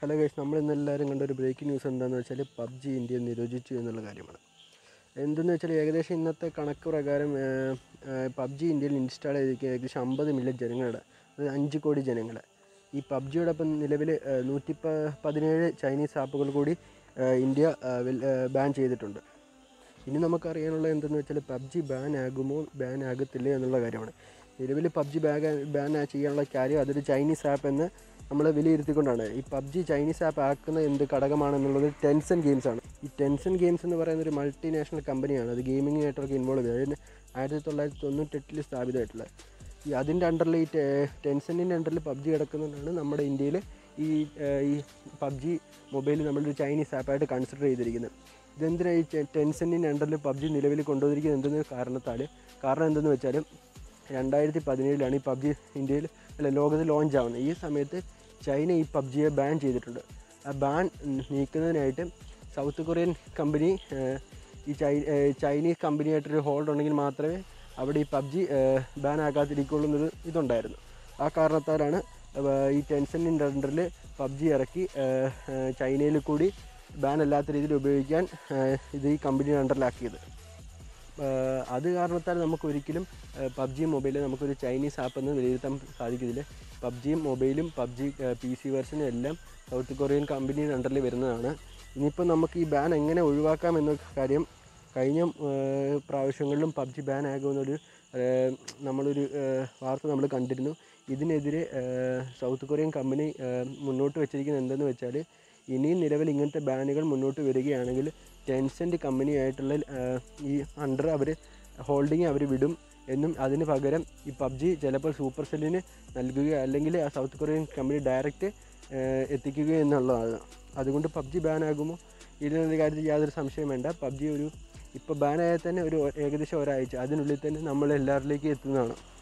hello guys നമ്മൾ ഇന്ന് എല്ലാവരും കണ്ട ഒരു ബ്രേക്കിംഗ് ന്യൂസ് എന്താണെന്ന് വെച്ചാൽ പബ്ജി ഇന്ത്യയിൽ നിരോധിച്ചു എന്നുള്ള കാര്യമാണ് എന്തെന്ന് വെച്ചാൽ ഏകദേശം ഇന്നത്തെ കണക്ക് പ്രകാരം പബ്ജി ഇന്ത്യയിൽ ഇൻസ്റ്റാൾ ചെയ്തിരിക്കുന്ന ഏകദേശം അമ്പത് മില്യൺ ജനങ്ങളുടെ അത് അഞ്ച് കോടി ജനങ്ങൾ ഈ പബ്ജിയോടൊപ്പം നിലവിൽ നൂറ്റി പ- പതിനേഴ് ചൈനീസ് ആപ്പുകൾ കൂടി ആ, ഇന്ത്യ ബാൻ ചെയ്തിട്ടുണ്ട് ഇനി നമുക്കറിയാനുള്ള എന്തെന്ന് വെച്ചാൽ പബ്ജി ബാൻ ആകുമോ ബാൻ ആകത്തില്ലേ എന്നുള്ള കാര്യമാണ് നിലവിൽ പബ്ജി ബാഗ് ബാൻ ചെയ്യാനുള്ള കാര്യം അതൊരു ചൈനീസ് ആപ്പ് എന്ന് നമ്മൾ വിലയിരുത്തിക്കൊണ്ടാണ് ഈ പബ്ജി ചൈനീസ് ആപ്പ് ആക്കുന്ന എന്ത് ഘടകമാണെന്നുള്ളത് ടെൻസൺ ഗെയിംസ് ആണ് ഈ ടെൻസൺ ഗെയിംസ് എന്ന് പറയുന്ന ഒരു മൾട്ടിനാഷണൽ കമ്പനിയാണ് അത് ഗെയിമിംഗ് നെറ്റ്വർക്ക് ഇൻവോൾവ് ചെയ്തത് അതിന് ആയിരത്തി തൊള്ളായിരത്തി തൊണ്ണൂറ്റെട്ടിൽ സ്ഥാപിതമായിട്ടുള്ളത് ഈ അതിൻ്റെ അണ്ടറിൽ ഈ ടെൻസണിൻ്റെ അണ്ടറിൽ പബ്ജി കിടക്കുന്നതാണ് നമ്മുടെ ഇന്ത്യയിൽ ഈ ഏഹ്, ഈ പബ്ജി മൊബൈൽ നമ്മളൊരു ചൈനീസ് ആപ്പായിട്ട് കൺസിഡർ ചെയ്തിരിക്കുന്നത് ഇതെന്തിനാണ് ഈ ടെൻസണിൻ്റെ അണ്ടറിൽ പബ്ജി നിലവിൽ കൊണ്ടുവന്നിരിക്കുന്നത് എന്തെന്ന് കാരണത്താൽ കാരണം എന്തെന്ന് വെച്ചാൽ രണ്ടായിരത്തി പതിനേഴിലാണ് ഈ പബ്ജി ഇന്ത്യയിൽ അല്ല ലോകത്ത് ലോഞ്ച് ആവുന്നത് ഈ സമയത്ത് ചൈന ഈ പബ്ജിയെ ബാൻ ചെയ്തിട്ടുണ്ട് ആ ബാൻ നീക്കുന്നതിനായിട്ട് സൗത്ത് കൊറിയൻ കമ്പനി ഏഹ്, ഈ ചൈ ഏഹ്, ചൈനീസ് കമ്പനിയായിട്ടൊരു ഹോൾഡ് ഉണ്ടെങ്കിൽ മാത്രമേ അവിടെ ഈ പബ്ജി ബാൻ ആക്കാതിരിക്കുള്ളൂ എന്നൊരു ഇതുണ്ടായിരുന്നു ആ കാരണത്താലാണ് ഏഹ്, ഈ ടെൻഷനിൻ്റെ അണ്ടറിൽ പബ്ജി ഇറക്കി ഏഹ്, ഏഹ്, ചൈനയിൽ കൂടി ബാൻ അല്ലാത്ത രീതിയിൽ ഉപയോഗിക്കാൻ ഏഹ്, ഇത് ഈ കമ്പനി അണ്ടറിലാക്കിയത് ഏഹ് അത് കാരണത്താൽ നമുക്ക് ഒരിക്കലും പബ്ജി മൊബൈലിൽ നമുക്കൊരു ചൈനീസ് ആപ്പ് എന്ന് വിലയിരുത്താൻ സാധിക്കുന്നില്ല പബ്ജിയും മൊബൈലും പബ്ജി പി സി വെർഷനും എല്ലാം സൗത്ത് കൊറിയൻ കമ്പനിയുടെ അണ്ടറിൽ വരുന്നതാണ് ഇനിയിപ്പോൾ നമുക്ക് ഈ ബാൻ എങ്ങനെ ഒഴിവാക്കാം എന്ന കാര്യം കഴിഞ്ഞ ഏഹ് പ്രാവശ്യങ്ങളിലും പബ്ജി ബാൻ ആകുമെന്നൊരു ഏഹ് നമ്മളൊരു ഏഹ് വാർത്ത നമ്മൾ കണ്ടിരുന്നു ഇതിനെതിരെ ഏഹ് സൗത്ത് കൊറിയൻ കമ്പനി ഏഹ് മുന്നോട്ട് വെച്ചിരിക്കുന്നത് എന്തെന്ന് വെച്ചാൽ ഇനിയും നിലവിൽ ഇങ്ങനത്തെ ബാനുകൾ മുന്നോട്ട് വരികയാണെങ്കിൽ ടെൻസെൻറ്റ് കമ്പനിയായിട്ടുള്ള ആഹ്, ഈ അണ്ടർ അവർ ഹോൾഡിങ് അവർ വിടും എന്നും അതിന് പകരം ഈ പബ്ജി ചിലപ്പോൾ സൂപ്പർ സെല്ലിന് നൽകുക അല്ലെങ്കിൽ ആ സൗത്ത് കൊറിയൻ കമ്പനി ഡയറക്റ്റ് എത്തിക്കുക എന്നുള്ളതാണ് അതുകൊണ്ട് പബ്ജി ബാൻ ആകുമോ ഇതിനൊരു കാര്യത്തിൽ യാതൊരു സംശയം വേണ്ട പബ്ജി ഒരു ഇപ്പോൾ ബാനായാൽ തന്നെ ഒരു ഏകദേശം ഒരാഴ്ച അതിനുള്ളിൽ തന്നെ നമ്മൾ എല്ലാവരിലേക്കും എത്തുന്നതാണ്